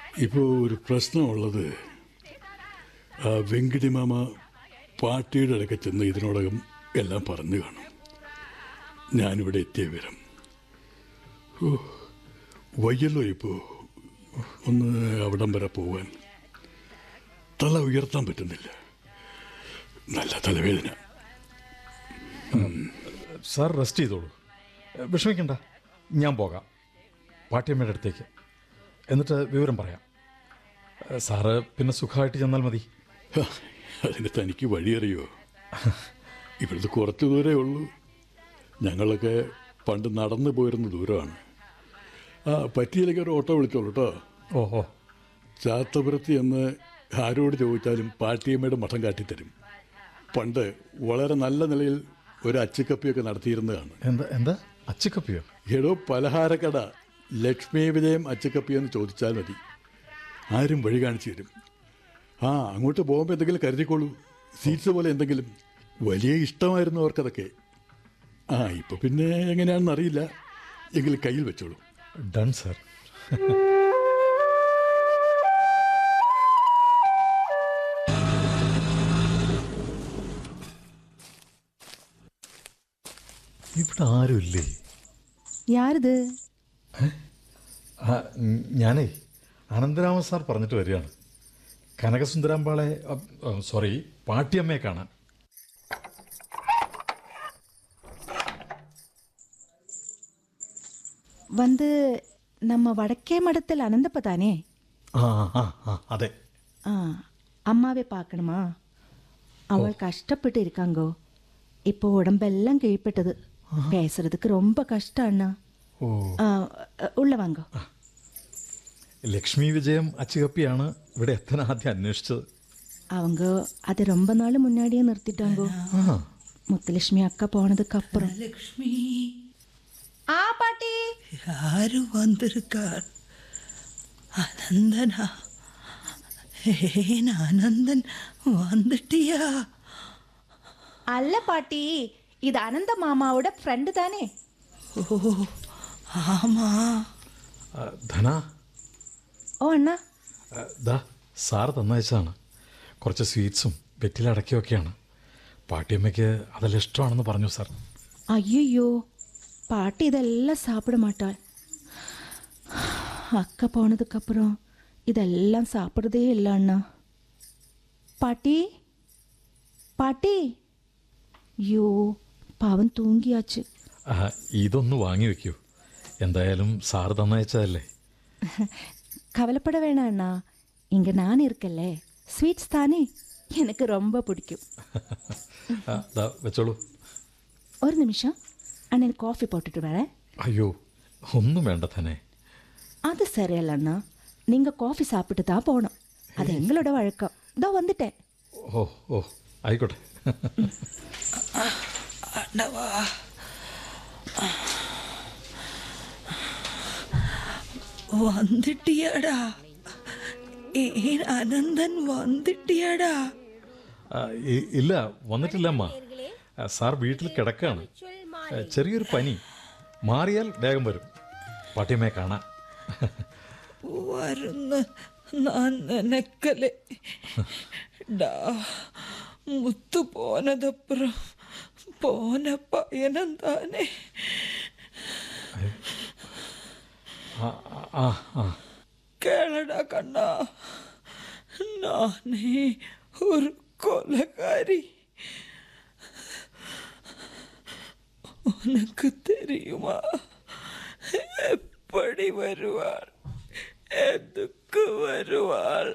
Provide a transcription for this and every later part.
ഇപ്പോൾ ഒരു പ്രശ്നമുള്ളത് ആ വെങ്കിടി മാമ പാർട്ടിയുടെ ഇടയ്ക്ക് ചെന്ന് ഇതിനോടകം എല്ലാം പറഞ്ഞു കാണും ഞാനിവിടെ എത്തിയ വിവരം ഓ വയ്യല്ലോ ഇപ്പോൾ ഒന്ന് അവിടം വരെ പോവാൻ തല ഉയർത്താൻ പറ്റുന്നില്ല നല്ല തലവേദന സാർ റെസ്റ്റ് ചെയ്തോളൂ വിഷമിക്കണ്ട ഞാൻ പോകാം പാട്ടിയമ്മയുടെ അടുത്തേക്ക് എന്നിട്ട് വിവരം പറയാം സാറ് പിന്നെ സുഖമായിട്ട് ചെന്നാൽ മതി ഹ, അതിന് തനിക്ക് വഴിയറിയോ ഇവിടുന്ന് കുറച്ച് ദൂരേ ഉള്ളൂ ഞങ്ങളൊക്കെ പണ്ട് നടന്നു പോയിരുന്ന ദൂരമാണ് ആ പറ്റിയില്ലെങ്കിൽ ഒരു ഓട്ടോ വിളിച്ചോളൂ കേട്ടോ ഓഹോ ചാത്തപുരത്ത് എന്ന് ആരോട് ചോദിച്ചാലും പാട്ടിയമ്മയുടെ മഠം കാട്ടിത്തരും പണ്ട് വളരെ നല്ല നിലയിൽ ഒരു അച്ചിക്കപ്പിയൊക്കെ നടത്തിയിരുന്നതാണ് എന്താ എന്താ അച്ചിക്കപ്പിയോ എടോ പലഹാരക്കട ലക്ഷ്മി വിജയം അച്ചക്കപ്പി എന്ന് ചോദിച്ചാൽ മതി ആരും വഴി കാണിച്ചു തരും ആ അങ്ങോട്ട് പോകുമ്പോൾ എന്തെങ്കിലും കരുതിക്കോളൂ സീറ്റ്സ് പോലെ എന്തെങ്കിലും വലിയ ഇഷ്ടമായിരുന്നു അവർക്കതൊക്കെ ആ ഇപ്പൊ പിന്നെ എങ്ങനെയാണെന്ന് അറിയില്ല എങ്കിൽ കയ്യിൽ വെച്ചോളൂ ഡൺ സാർ ഇവിടെ ആരുമില്ലേ யாருது ആ ഉം, ഞാനേ അനന്തരാമൻ സാർ പറഞ്ഞിട്ട് വരികയാണ് കനകസുന്ദരാമ്പാളെ അ, ആ, സോറി പാട്ടിയമ്മയെ കാണാൻ வந்து நம்ம வடக்கே மடத்தில் அனந்தப்ப தானே ആ ആ ആ അതെ ஆ அம்மாவே பார்க்கணுமா அவள் கஷ்டப்பட்டு இருக்காங்கோ இப்போ உடம்பெல்லாம் கீழ்ப்பட்டது பேசுறதுக்கு ரொம்ப கஷ்டம் அண்ணா ഓ ஆ, உள்ள வாங்கோ ലക്ഷ്മി വിജയം അച്ചുകപ്പിയാണ് ഇവിടെ എത്താൻ ആദ്യം അന്വേഷിച്ചത് அவங்க அதை ரொம்ப நாள் முன்னாடியே நிறுத்திட்டாங்கோ ആ முத்துலட்சுமி அக்கா போனதுக்கு அப்புறம் லக்ஷ்மி ஆ பாட்டி யாரு வந்திருக்கார் அனந்தனா ஏன் அனந்தன் வந்துட்டியா அல்ல பாட்டி இது அனந்த மாமாவோட ஃப்ரெண்டு தானே ஓ ஆமா ആ, ധന ஓ அண்ணா ആ, ദാ സാറ് തന്നയച്ചതാണ് കുറച്ച് സ്വീറ്റ്സും വെറ്റിലടക്കിയൊക്കെയാണ് പാട്ടിയമ്മയ്ക്ക് അതെല്ലാം ഇഷ്ടമാണെന്ന് പറഞ്ഞു സാർ ஐயோ பாட்டி இதெல்லாம் சாப்பிட மாட்டாள் அக்கா போனதுக்கப்புறம் இதெல்லாம் சாப்பிட்றதே இல்லை அண்ணா பாட்டி பாட்டி ஐயோ பாவம் தூங்கியாச்சு ആ, ഇതൊന്ന് വാങ്ങി വെക്കൂ എന്തായാലും സാറ് തന്നയച്ചതല്ലേ கவலைப்பட வேணாம் அண்ணா இங்கே நான் இருக்கல்ல ஸ்வீட்ஸ் தானே எனக்கு ரொம்ப பிடிக்கும் ആ, ദാ വെച്ചോളൂ ஒரு நிமிஷம் அண்ணன் காஃபி போட்டுட்டு வரேன் അയ്യോ ഒന്നും വേണ്ട തന്നെ அது சரியில்ல அண்ணா நீங்கள் காஃபி சாப்பிட்டு தான் போகணும் அது எங்களோட வழக்கம் இதோ வந்துட்டேன் ഓ ഓ ആയിക്കോട്ടെ ஆண்டவா வந்துட்டியாடா ஏன் அனந்தன் வந்துட்டியாடா ആ, ഇ- ഇല്ല വന്നിട്ടില്ല അമ്മ ആ, സാർ വീട്ടിൽ കിടക്കാണ് ആ, ചെറിയൊരു പനി മാറിയാൽ വേഗം വരും പാട്ടിയമ്മയെ കാണാൻ വരുന്ന് ഞാൻ നനക്കലേ ഡാ മുത്തു പോനതപ്പുറം പോന പയനം താനേ ആ ആ ആ കേളടാ കണ്ണാ നാനേ ഒരു കൊലകാരി உனக்கு தெரியுமா எப்படி வருவாள் எதுக்கு வருவாள்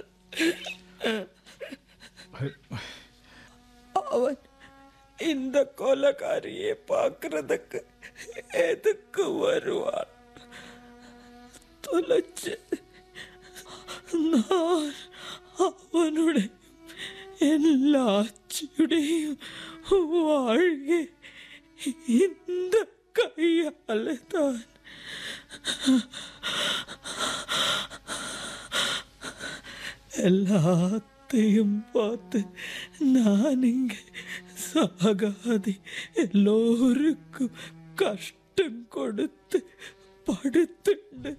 அவன் இந்த கொலகாரியை பார்க்கறதுக்கு எதுக்கு வருவாள் தொலைச்சு நான் അവനുടെ എല്ലാ അച്ഛയുടെയും വാഴെ இந்த கையால தான் எல்லாத்தையும் பார்த்து நான் இங்க சாகாതെ எல்லோருக்கும் கஷ்டம் கொடுத்து படுத்துண்டு